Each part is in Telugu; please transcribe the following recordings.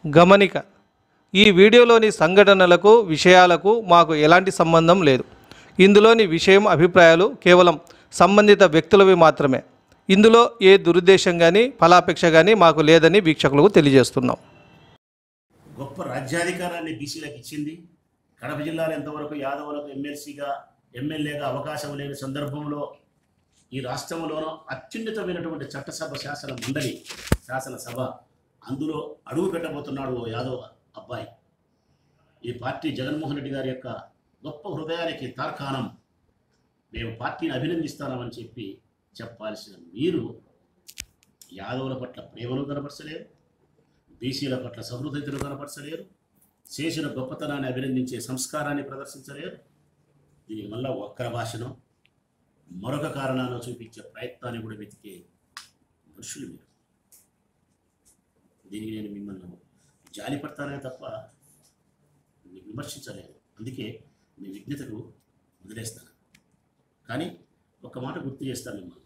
గమనిక ఈ వీడియోలోని సంఘటనలకు విషయాలకు మాకు ఎలాంటి సంబంధం లేదు ఇందులోని విషయం అభిప్రాయాలు కేవలం సంబంధిత వ్యక్తులవి మాత్రమే ఇందులో ఏ దురుద్దేశం కానీ ఫలాపేక్ష కానీ మాకు లేదని వీక్షకులకు తెలియజేస్తున్నాం గొప్ప రాజ్యాధికారాన్ని బీసీలకు ఇచ్చింది కడప జిల్లాలో ఎంతవరకు యాదవులకు ఎమ్మెల్సీగా ఎమ్మెల్యేగా అవకాశం లేని సందర్భంలో ఈ రాష్ట్రంలోనూ అత్యున్నతమైనటువంటి చట్టసభ శాసన మండలి శాసనసభ అందులో అడుగు పెట్టబోతున్నాడు ఓ యాదవ్ అబ్బాయి ఈ పార్టీ జగన్మోహన్ రెడ్డి గారి యొక్క గొప్ప హృదయానికి తార్కాణం మేము పార్టీని అభినందిస్తామని చెప్పి చెప్పాల్సిన మీరు యాదవుల పట్ల ప్రేమను కనపరచలేరు బీసీల పట్ల సహృదయతను కనపరచలేరు చేసిన గొప్పతనాన్ని అభినందించే సంస్కారాన్ని ప్రదర్శించలేరు దీనికి మళ్ళా ఒక్క భాషను మరొక కారణాలను చూపించే ప్రయత్నాన్ని కూడా వెతికే మనుషులు మీరు దీనికి నేను మిమ్మల్ని జాలి పడతానే తప్ప మీ విమర్శించలేదు అందుకే మీ విజ్ఞతకు వదిలేస్తాను కానీ ఒక మాట గుర్తు చేస్తాను మిమ్మల్ని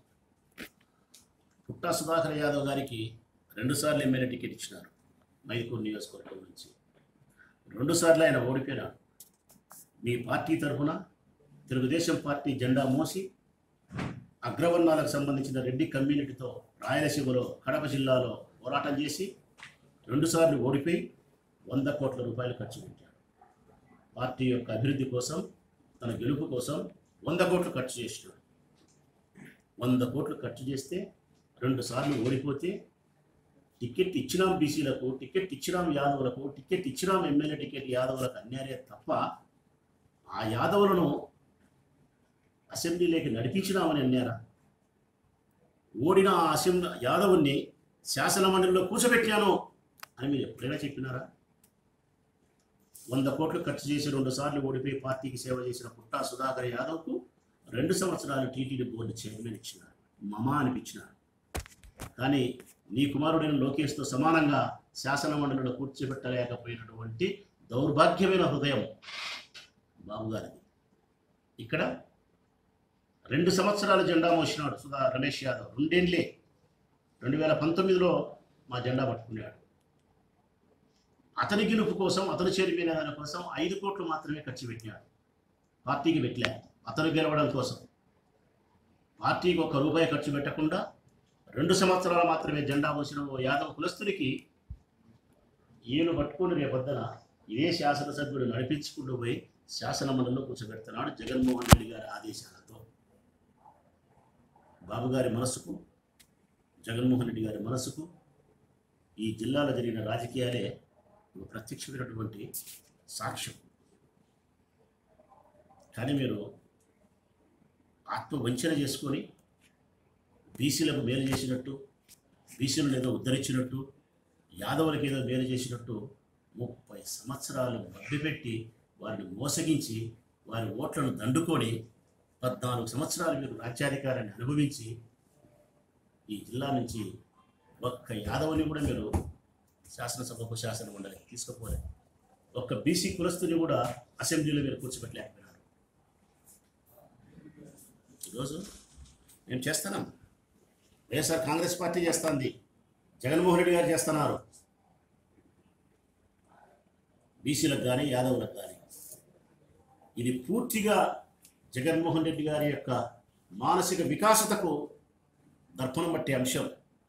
పుట్టా సుధాకర్ యాదవ్ గారికి రెండుసార్లు ఎమ్మెల్యే టికెట్ ఇచ్చినారు మైదుకూరు నియోజకవర్గం నుంచి రెండుసార్లు ఆయన ఓడిపోయినాడు మీ పార్టీ తరఫున తెలుగుదేశం పార్టీ జెండా మోసి అగ్రవర్ణాలకు సంబంధించిన రెడ్డి కమ్యూనిటీతో రాయలసీమలో కడప జిల్లాలో పోరాటం చేసి రెండుసార్లు ఓడిపోయి వంద కోట్ల రూపాయలు ఖర్చు పెట్టాడు పార్టీ యొక్క అభివృద్ధి కోసం తన గెలుపు కోసం వంద కోట్లు ఖర్చు చేసినాడు వంద కోట్లు ఖర్చు చేస్తే రెండు సార్లు ఓడిపోతే టికెట్ ఇచ్చినాం బీసీలకు టికెట్ ఇచ్చినాం యాదవులకు టికెట్ ఇచ్చినాం ఎమ్మెల్యే టికెట్ యాదవులకు అన్యారే తప్ప ఆ యాదవులను అసెంబ్లీలోకి నడిపించినామని అన్నారా ఓడిన ఆ అసెంబ్లీ యాదవుని శాసన మండలిలో కూర్చోబెట్టాను అని మీరు ఎప్పుడైనా చెప్పినారా వంద కోట్లు ఖర్చు చేసి రెండు సార్లు ఓడిపోయి పార్టీకి సేవ చేసిన పుట్టా సుధాకర్ యాదవ్కు రెండు సంవత్సరాలు టీటీడీ బోర్డు చైర్మన్ ఇచ్చినారు మమా అనిపించినారు కానీ నీ కుమారుడైన లోకేష్తో సమానంగా శాసన మండలిలో కూర్చోబెట్టలేకపోయినటువంటి దౌర్భాగ్యమైన హృదయం బాబు గారిది ఇక్కడ రెండు సంవత్సరాలు జెండా మోసినాడు సుధా రమేష్ యాదవ్ రెండేండ్లే రెండు వేల పంతొమ్మిదిలో మా జెండా పట్టుకున్నాడు అతని గెలుపు కోసం అతను చేరిపోయిన దాని కోసం ఐదు కోట్లు మాత్రమే ఖర్చు పెట్టినాడు పార్టీకి పెట్టలే అతను గెలవడం కోసం పార్టీకి ఒక్క రూపాయి ఖర్చు పెట్టకుండా రెండు సంవత్సరాలు మాత్రమే జెండా మోసిన ఓ యాదవ కులస్తునికి ఈయన పట్టుకుని రేపొద్దున ఇదే శాసనసభ్యుడు నడిపించుకుంటూ పోయి శాసన మండలిలో కూర్చోబెడుతున్నాడు జగన్మోహన్ రెడ్డి గారి ఆదేశాలతో బాబు గారి మనసుకు జగన్మోహన్ రెడ్డి గారి మనసుకు ఈ జిల్లాలో జరిగిన రాజకీయాలే ఒక ప్రత్యక్షమైనటువంటి సాక్ష్యం కానీ మీరు ఆత్మ వంచన చేసుకొని బీసీలకు మేలు చేసినట్టు బీసీలను ఏదో ఉద్ధరించినట్టు యాదవులకు ఏదో మేలు చేసినట్టు ముప్పై సంవత్సరాలు మభ్యపెట్టి వారిని మోసగించి వారి ఓట్లను దండుకొని పద్నాలుగు సంవత్సరాలు మీరు రాజ్యాధికారాన్ని అనుభవించి ఈ జిల్లా నుంచి ఒక్క యాదవుని కూడా మీరు శాసనసభకు శాసన మండలికి తీసుకుపోలేదు ఒక్క బీసీ కులస్తుని కూడా అసెంబ్లీలో మీరు కూర్చోబెట్టలేకపోయినారు ఈరోజు మేము చేస్తున్నాం వైఎస్ఆర్ కాంగ్రెస్ పార్టీ చేస్తుంది జగన్మోహన్ రెడ్డి గారు చేస్తున్నారు బీసీలకు కానీ యాదవులకు కానీ ఇది పూర్తిగా జగన్మోహన్ రెడ్డి గారి యొక్క మానసిక వికాసతకు దర్పణం పట్టే అంశం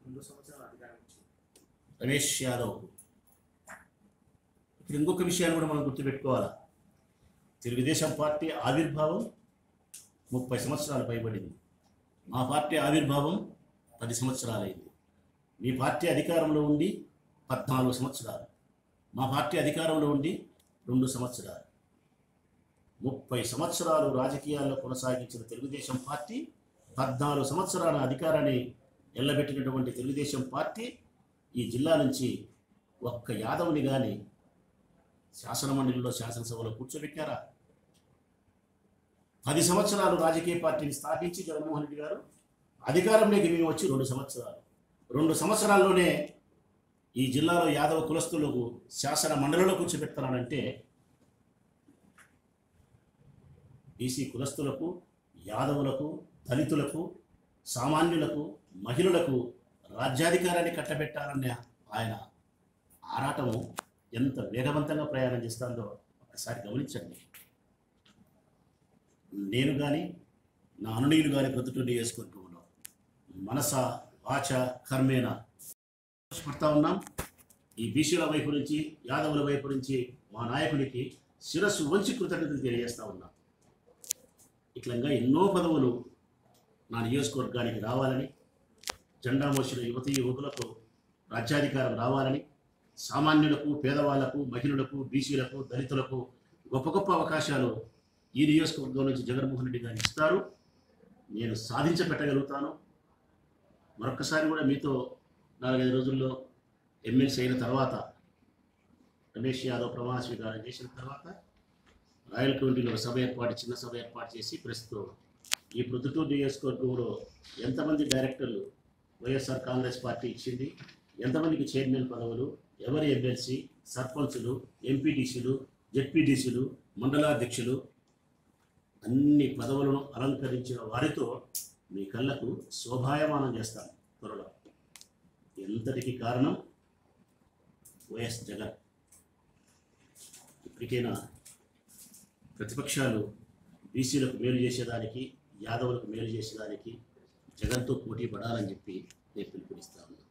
రమేష్ యాదవ్ ఇప్పుడు ఇంకొక విషయాన్ని కూడా మనం గుర్తుపెట్టుకోవాలా తెలుగుదేశం పార్టీ ఆవిర్భావం ముప్పై సంవత్సరాలు పైబడింది మా పార్టీ ఆవిర్భావం పది సంవత్సరాలైంది మీ పార్టీ అధికారంలో ఉండి పద్నాలుగు సంవత్సరాలు మా పార్టీ అధికారంలో ఉండి రెండు సంవత్సరాలు ముప్పై సంవత్సరాలు రాజకీయాల్లో కొనసాగించిన తెలుగుదేశం పార్టీ పద్నాలుగు సంవత్సరాల అధికారాన్ని ఎల్లబెట్టినటువంటి తెలుగుదేశం పార్టీ ఈ జిల్లా నుంచి ఒక్క యాదవ్ని కానీ శాసనమండలిలో శాసనసభలో కూర్చోబెట్టారా పది సంవత్సరాలు రాజకీయ పార్టీని స్థాపించి జగన్మోహన్ రెడ్డి గారు అధికారంలోకి మేము వచ్చి రెండు సంవత్సరాలు రెండు సంవత్సరాల్లోనే ఈ జిల్లాలో యాదవ కులస్తులకు శాసన మండలిలో కూర్చోబెడతానంటే బీసీ కులస్తులకు యాదవులకు దళితులకు సామాన్యులకు మహిళలకు రాజ్యాధికారాన్ని కట్టబెట్టాలనే ఆయన ఆరాటము ఎంత వేగవంతంగా ప్రయాణం చేస్తుందో ఒకసారి గమనించండి నేను కానీ నా అనునీయులు కానీ ప్రొద్దుటూరు నియోజకవర్గంలో మనస వాచ కర్మేన పడతా ఉన్నాం ఈ బీసీల వైపు నుంచి యాదవుల వైపు నుంచి మా నాయకుడికి శిరస్సు వంచి కృతజ్ఞతలు తెలియజేస్తా ఉన్నాం ఇట్లంగా ఎన్నో పదవులు నా నియోజకవర్గానికి రావాలని జెండా మోసిన యువతి యువకులకు రాజ్యాధికారం రావాలని సామాన్యులకు పేదవాళ్లకు మహిళలకు బీసీలకు దళితులకు గొప్ప గొప్ప అవకాశాలు ఈ నియోజకవర్గం నుంచి జగన్మోహన్ రెడ్డి గారు ఇస్తారు నేను సాధించపెట్టగలుగుతాను మరొకసారి కూడా మీతో నాలుగైదు రోజుల్లో ఎమ్మెల్సీ అయిన తర్వాత రమేష్ యాదవ్ ప్రమాణ స్వీకారం చేసిన తర్వాత రాయల్ కౌంటీలో ఒక సభ ఏర్పాటు చిన్న సభ ఏర్పాటు చేసి ప్రస్తుతం ఈ ప్రొద్దుటూరు నియోజకవర్గంలో ఎంతమంది డైరెక్టర్లు వైఎస్ఆర్ కాంగ్రెస్ పార్టీ ఇచ్చింది ఎంతమందికి చైర్మన్ పదవులు ఎవరి ఎమ్మెల్సీ సర్పంచులు ఎంపీటీసీలు జెడ్పీటీసీలు మండలాధ్యక్షులు అన్ని పదవులను అలంకరించిన వారితో మీ కళ్ళకు శోభాయమానం చేస్తాను త్వరలో ఎంతటికి కారణం వైఎస్ జగన్ ఇప్పటికైనా ప్రతిపక్షాలు బీసీలకు మేలు చేసేదానికి యాదవులకు మేలు చేసేదానికి జగన్తో పోటీ పడాలని చెప్పి నేను పిలుపునిస్తా ఉన్నాను